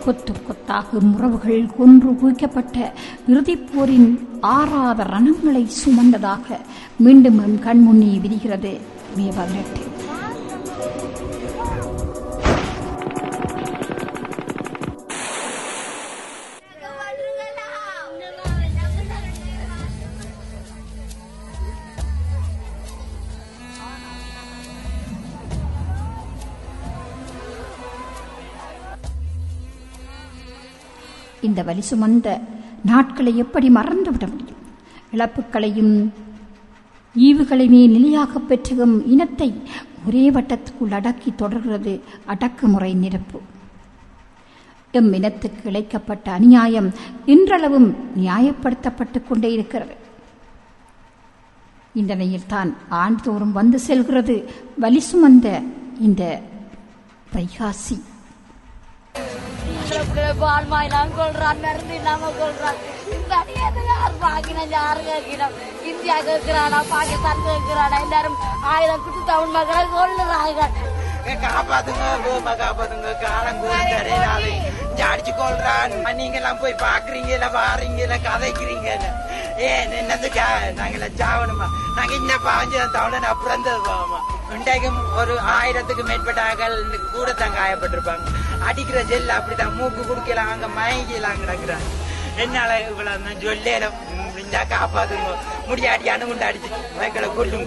கொத்து கொத்தாக முறவுகள் கொன்று குவிக்கப்பட்ட இறுதிப் போரின் ஆறாத ரணங்களை சுமந்ததாக மீண்டும் எம் கண்முன்னே விரிகிறது மே பதினெட்டு இந்த வலி சுமந்த நாட்களை எப்படி மறந்துவிட முடியும் இழப்புகளையும் ஈவுகளையுமே நிலையாக பெற்றுகும் இனத்தை ஒரே வட்டத்துக்குள் அடக்கி தொடர்கிறது அடக்குமுறை நிரப்பு எம் இனத்துக்கு இழைக்கப்பட்ட அநியாயம் இன்றளவும் நியாயப்படுத்தப்பட்டுக் கொண்டே இருக்கிறது இந்த நிலையில்தான் ஆண்டுதோறும் வந்து செல்கிறது வலி சுமந்த இந்த வைகாசி பால் மாயிலாம் கொள்றான் மருந்து இல்லாம கொள்றான் இந்த அடியாத யார் பாக்கினம் யாரு கேட்கணும் இந்தியா கேட்கிறானா பாகிஸ்தான் கேட்கிறானா எல்லாரும் ஆயிரம் குத்து தமிழ் மக்களை கொள்ளுறாங்க காப்பாத்துங்க கோமா காப்பாத்துங்க காலம் கோரினாலே அடிச்சு கொள்றான் நீங்க எல்லாம் போய் பாக்குறீங்க இல்ல வாரீங்க இல்ல கதைக்கிறீங்க ஏன் என்னதுக்கா நாங்க சாவணுமா நாங்க இன்னும் பாஞ்சு தவணை அப்புறம் இருந்தது போவோமா இன்றைக்கும் ஒரு ஆயிரத்துக்கு மேற்பட்ட ஆக்கள் கூட தான் காயப்பட்டிருப்பாங்க அடிக்கிற ஜெல் அப்படித்தான் மூக்கு குடுக்கலாம் அங்க மயங்கிலாம் கிடக்குறாங்க என்னால இவ்வளவு நான் சொல்லல முடிஞ்சா காப்பாத்துங்க முடியாடி அணுகுண்டு அடிச்சு மக்களை கொல்லுங்க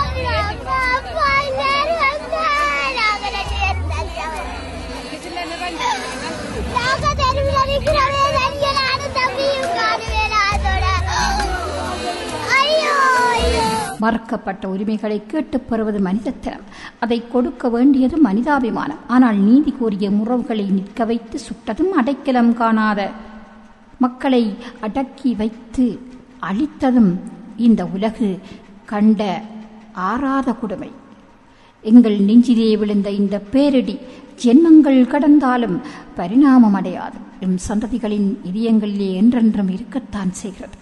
மறுக்கப்பட்ட உரிமைகளை கேட்டுப் பெறுவது மனிதத்தனம் அதை கொடுக்க வேண்டியது மனிதாபிமானம் ஆனால் நீதி கோரிய முறவுகளை நிற்க வைத்து சுட்டதும் அடைக்கலம் காணாத மக்களை அடக்கி வைத்து அழித்ததும் இந்த உலகு கண்ட ஆறாத கொடுமை எங்கள் நெஞ்சிலே விழுந்த இந்த பேரிடி ஜென்மங்கள் கடந்தாலும் பரிணாமம் அடையாது எம் சந்ததிகளின் இதயங்களிலே என்றென்றும் இருக்கத்தான் செய்கிறது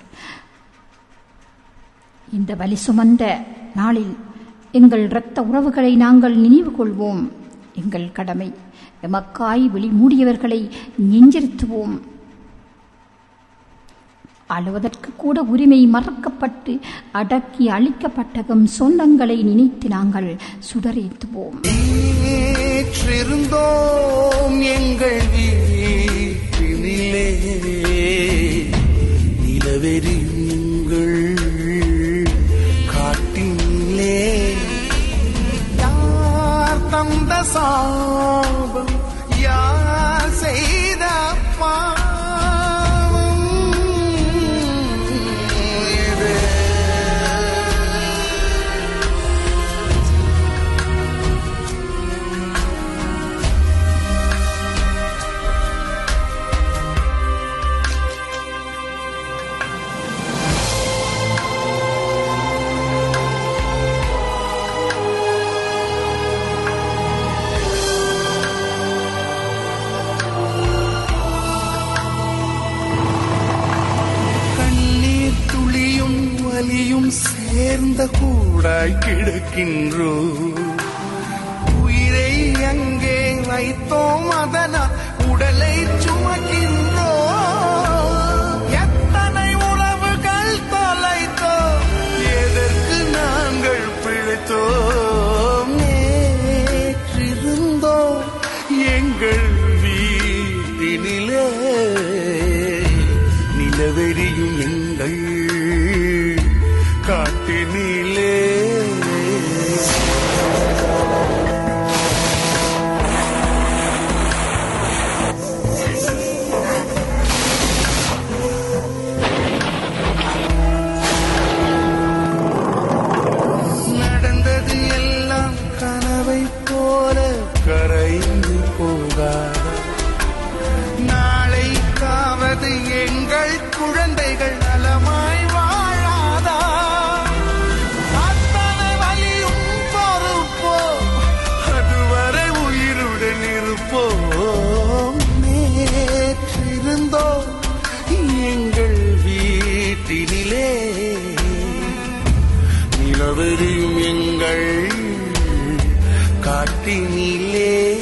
இந்த வலி சுமந்த நாளில் எங்கள் இரத்த உறவுகளை நாங்கள் நினைவு கொள்வோம் எங்கள் கடமை எமக்காய் விழி மூடியவர்களை நெஞ்சிருத்துவோம் அழுவதற்கு கூட உரிமை மறக்கப்பட்டு அடக்கி அழிக்கப்பட்டகம் சொந்தங்களை நினைத்து நாங்கள் சுடரேத்துவோம் நேற்றிருந்தோம் எங்கள் வீட்டினிலே நிலவெறி எங்கள் காட்டினிலே யார் தந்த சாபம் யார் செய்த பாவம் இது கண்ணீர் துளியும் வலியும் சேர்ந்த கூடாய் கிடக்கின்றோ உயிரை அங்கே வைத்தோம் அதனால் உடலை சுமக்கின்றோ எத்தனை உறவுகள் தொலைத்தோ எதற்கு நாங்கள் பிழைத்தோம் நேற்றிருந்தோ எங்கள் வீட்டினிலே நிலவெறியும் எங்கள் காட்டினிலே நடந்தது எல்லாம் கனவை போல கரைந்து போகாத நாளைக்காவது எங்கள் குழந்தைகள் நலமாய் வாழாதா அத்தனை வலியும் பொறுப்போ அதுவரை உயிருடன் இருப்போம் நேற்றிருந்தோ எங்கள் வீட்டினிலே நிலவெறியும் எங்கள் காட்டினிலே